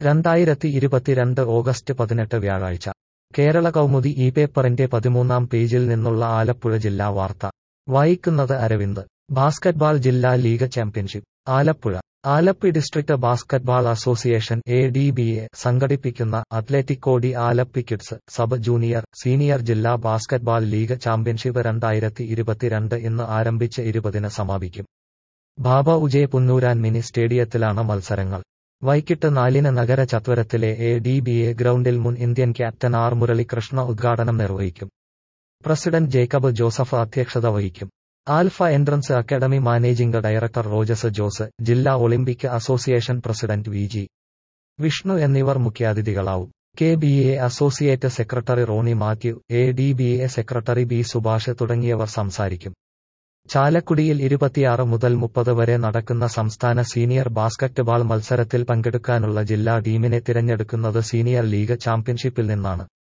രണ്ടായിരത്തി ഇരുപത്തിരണ്ട് ഓഗസ്റ്റ് പതിനെട്ട് വ്യാഴാഴ്ച കേരള കൗമുദി ഈ പേപ്പറിന്റെ പതിമൂന്നാം പേജിൽ നിന്നുള്ള ആലപ്പുഴ ജില്ലാ വാർത്ത വായിക്കുന്നത് അരവിന്ദ് ബാസ്കറ്റ്ബാൾ ജില്ലാ league championship Alappuzha Alleppey district basketball association A D B A സംഘടിപ്പിക്കുന്ന Atletico de Alleppey kids sub junior senior ജില്ലാ ബാസ്കറ്റ്ബാൾ ലീഗ് ചാമ്പ്യൻഷിപ്പ് രണ്ടായിരത്തി ഇരുപത്തിരണ്ട് ഇന്ന് ആരംഭിച്ച് ഇരുപതിന് സമാപിക്കും ബാബ ഉജയ് പുന്നൂരാൻ മിനി സ്റ്റേഡിയത്തിലാണ് മത്സരങ്ങൾ വൈകിട്ട് നാലിന് നഗര ചത്വരത്തിലെ എ ഡി ബി എ ഗ്രൗണ്ടിൽ മുൻ ഇന്ത്യൻ ക്യാപ്റ്റൻ ആർ മുരളികൃഷ്ണ ഉദ്ഘാടനം നിർവഹിക്കും പ്രസിഡന്റ് ജേക്കബ് ജോസഫ് അധ്യക്ഷത വഹിക്കും Alpha entrance academy managing director Rojes Jose ജില്ലാ Olympic association president V G Vishnu എന്നിവർ മുഖ്യാതിഥികളാവും K B A associate secretary Rony Mathew A D B A secretary B Subhash തുടങ്ങിയവർ സംസാരിക്കും ചാലക്കുടിയിൽ ഇരുപത്തിയാറ് മുതൽ മുപ്പത് വരെ നടക്കുന്ന സംസ്ഥാന സീനിയർ ബാസ്കറ്റ്ബാൾ മത്സരത്തിൽ പങ്കെടുക്കാനുള്ള ജില്ലാ ടീമിനെ തിരഞ്ഞെടുക്കുന്നത് സീനിയർ ലീഗ് ചാമ്പ്യൻഷിപ്പിൽ നിന്നാണ്